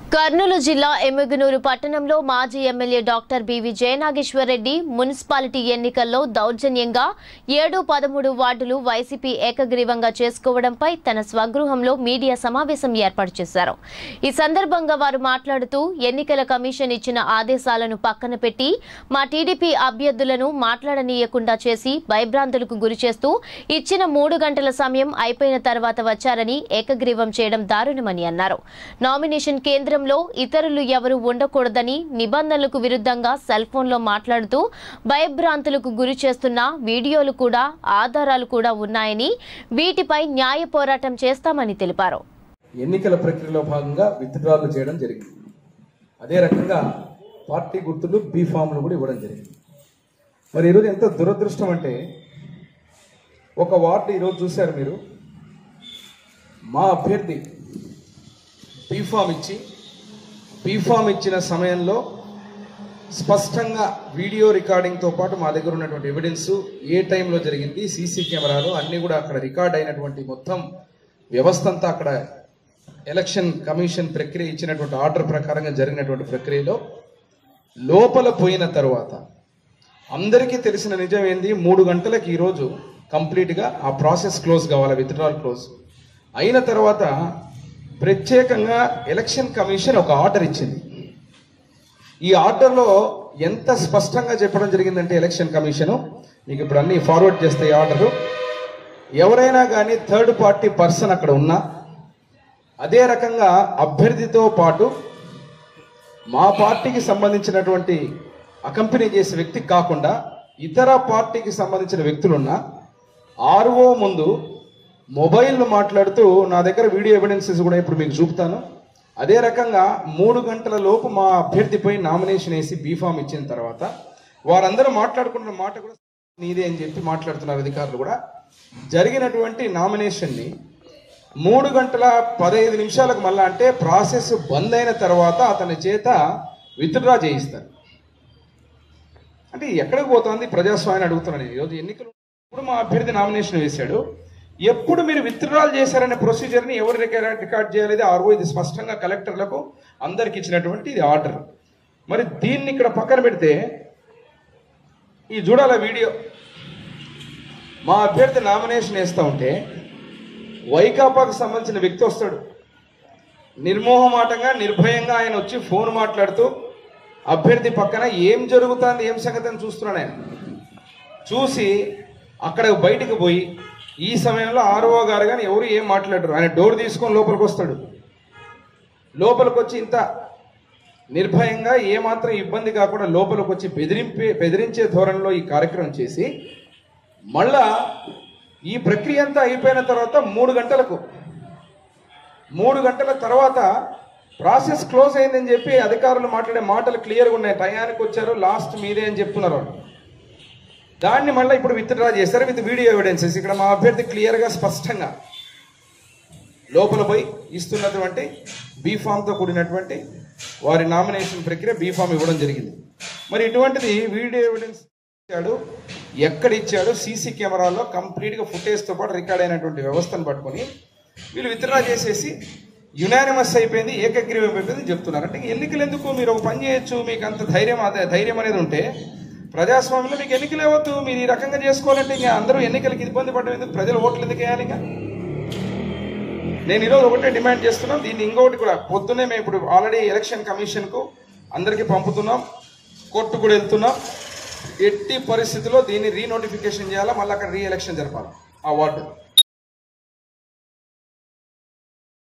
కర్నూలు జిల్లా ఎమ్మిగనూరు పట్టణంలో మాజీ MLA doctor B V Jayanageswara Reddy municipality ఎన్నికల్లో దౌర్జన్యంగా ఏడు పదమూడు వార్డులు వైసీపీ ఏకగ్రీవంగా చేసుకోవడంపై తన స్వగృహంలో మీడియా సమావేశం ఏర్పాటు చేశారు ఈ సందర్భంగా వారు మాట్లాడుతూ ఎన్నికల కమిషన్ ఇచ్చిన ఆదేశాలను పక్కన పెట్టి మా టీడీపీ అభ్యర్థులను మాట్లాడనీయకుండా చేసి భయభ్రాంతులకు గురి చేస్తూ ఇచ్చిన మూడు గంటల సమయం అయిపోయిన తర్వాత వచ్చారని ఏకగ్రీవం చేయడం దారుణమని అన్నారు నామినేషన్ కేంద్రంలో ఇతరులు ఎవరు ఉండకూడదని నిబంధనలకు విరుద్ధంగా సెల్ ఫోన్లో మాట్లాడుతూ భయభ్రాంతులకు గురి చేస్తున్న వీడియోలు కూడా ఆధారాలు కూడా ఉన్నాయని వీటిపై న్యాయ పోరాటం చేస్తామని తెలిపారు ఎన్నికల ప్రక్రియలో భాగంగా విత్డ్రాలు చేయడం జరిగింది అదే రకంగా పార్టీ గుర్తులు బీ ఫామ్లు కూడా ఇవ్వడం జరిగింది మరి ఈరోజు ఎంత దురదృష్టం అంటే ఒక వార్డు ఈరోజు చూశారు మీరు మా అభ్యర్థి బీ ఫామ్ ఇచ్చి బీ ఫామ్ ఇచ్చిన సమయంలో స్పష్టంగా వీడియో రికార్డింగ్తో పాటు మా దగ్గర ఉన్నటువంటి ఎవిడెన్స్ ఏ టైంలో జరిగింది సీసీ కెమెరాలు అన్నీ కూడా అక్కడ రికార్డ్ అయినటువంటి మొత్తం వ్యవస్థ అంతా అక్కడ ఎలక్షన్ కమిషన్ ప్రక్రియ ఇచ్చినటువంటి ఆర్డర్ ప్రకారంగా జరిగినటువంటి ప్రక్రియలో లోపల పోయిన తర్వాత అందరికీ తెలిసిన నిజం ఏంది మూడు గంటలకు ఈరోజు కంప్లీట్గా ఆ ప్రాసెస్ క్లోజ్ కావాలి విత్డ్రాల్ క్లోజ్ అయిన తర్వాత ప్రత్యేకంగా ఎలక్షన్ కమిషన్ ఒక ఆర్డర్ ఇచ్చింది ఈ ఆర్డర్లో ఎంత స్పష్టంగా చెప్పడం జరిగిందంటే ఎలక్షన్ కమిషను మీకు ఇప్పుడు అన్ని ఫార్వర్డ్ చేస్తే ఈ ఆర్డరు ఎవరైనా కానీ థర్డ్ పార్టీ పర్సన్ అక్కడ ఉన్నా అదే రకంగా అభ్యర్థితో పాటు మా పార్టీకి సంబంధించినటువంటి అకంపెనీ చేసే వ్యక్తి కాకుండా ఇతర పార్టీకి సంబంధించిన వ్యక్తులున్నా ఆర్ఓ ముందు మొబైల్ మాట్లాడుతూ నా దగ్గర వీడియో ఎవిడెన్సెస్ కూడా ఇప్పుడు మీకు చూపుతాను అదే రకంగా మూడు గంటల లోపు మా అభ్యర్థిపై నామినేషన్ వేసి బీఫామ్ ఇచ్చిన తర్వాత వారందరూ మాట్లాడుకుంటున్న మాట కూడా నీదే అని చెప్పి మాట్లాడుతున్నారు అధికారులు కూడా జరిగినటువంటి నామినేషన్ని మూడు గంటల పదహైదు నిమిషాలకు మళ్ళా అంటే ప్రాసెస్ బంద్ అయిన తర్వాత అతని చేత విత్డ్రా చేయిస్తారు అంటే ఎక్కడికి పోతుంది ప్రజాస్వామ్యాన్ని అడుగుతున్నాను నేను ఈరోజు ఎన్నికలు ఇప్పుడు మా అభ్యర్థి నామినేషన్ వేశాడు ఎప్పుడు మీరు విత్డ్రాల్ చేశారనే ప్రొసీజర్ని ఎవరు రికార్డ్ రికార్డ్ చేయలేదు ఆర్ఓ ఇది స్పష్టంగా కలెక్టర్లకు అందరికి ఇచ్చినటువంటి ఇది ఆర్డర్ మరి దీన్ని ఇక్కడ పక్కన పెడితే ఈ చూడాల వీడియో మా అభ్యర్థి నామినేషన్ వేస్తూ ఉంటే వైకాపాకు సంబంధించిన వ్యక్తి వస్తాడు నిర్మోహమాటంగా నిర్భయంగా ఆయన వచ్చి ఫోన్ మాట్లాడుతూ అభ్యర్థి పక్కన ఏం జరుగుతుంది ఏం సంగతి అని చూస్తున్నాడు ఆయన చూసి అక్కడ బయటికి పోయి ఈ సమయంలో ఆర్ఓ గారు కానీ ఎవరు ఏం మాట్లాడరు ఆయన డోర్ తీసుకొని లోపలికి వస్తాడు లోపలికి వచ్చి ఇంత నిర్భయంగా ఏమాత్రం ఇబ్బంది కాకుండా లోపలికి వచ్చి బెదిరింపే బెదిరించే ధోరణిలో ఈ కార్యక్రమం చేసి మళ్ళా ఈ ప్రక్రియ అంతా అయిపోయిన తర్వాత మూడు గంటలకు మూడు గంటల తర్వాత ప్రాసెస్ క్లోజ్ అయిందని చెప్పి అధికారులు మాట్లాడే మాటలు క్లియర్గా ఉన్నాయి టయానికి వచ్చారు లాస్ట్ మీదే అని చెప్తున్నారు వాళ్ళు దాన్ని మళ్ళీ ఇప్పుడు విత్డ్రా చేశారు విత్ వీడియో ఎవిడెన్సెస్ ఇక్కడ మా అభ్యర్థి క్లియర్గా స్పష్టంగా లోపల పోయి ఇస్తున్నటువంటి బీఫామ్తో కూడినటువంటి వారి నామినేషన్ ప్రక్రియ బీఫామ్ ఇవ్వడం జరిగింది మరి ఇటువంటిది వీడియో ఎవిడెన్స్ ఇచ్చాడు ఎక్కడ ఇచ్చాడు సీసీ కెమెరాలో కంప్లీట్గా ఫుటేజ్తో పాటు రికార్డ్ అయినటువంటి వ్యవస్థను పట్టుకొని వీళ్ళు విత్డ్రా చేసేసి యునానిమస్ అయిపోయింది ఏకగ్రీవం అయిపోయింది చెప్తున్నారు అంటే ఎన్నికలు ఎందుకు మీరు ఒక పని చేయొచ్చు మీకు అంత ధైర్యం అదే ధైర్యం అనేది ఉంటే ప్రజాస్వామ్యంలో మీకు ఎన్నికలు ఇవ్వద్దు మీరు ఈ రకంగా చేసుకోవాలంటే ఇంకా అందరూ ఎన్నికలకి ఇబ్బంది పడడం ఎందుకు ప్రజలు ఓట్లు ఎందుకు వేయాలి ఇంకా నేను ఈరోజు ఒకటే డిమాండ్ చేస్తున్నాం దీన్ని ఇంకొకటి కూడా పొద్దున్నే మేము ఇప్పుడు ఆల్రెడీ ఎలక్షన్ కమిషన్కు అందరికీ పంపుతున్నాం కోర్టు కూడా వెళ్తున్నాం ఎట్టి పరిస్థితిలో దీన్ని రీనోటిఫికేషన్ చేయాలా మళ్ళీ అక్కడ రీ ఎలక్షన్ జరపాలి ఆ వార్డు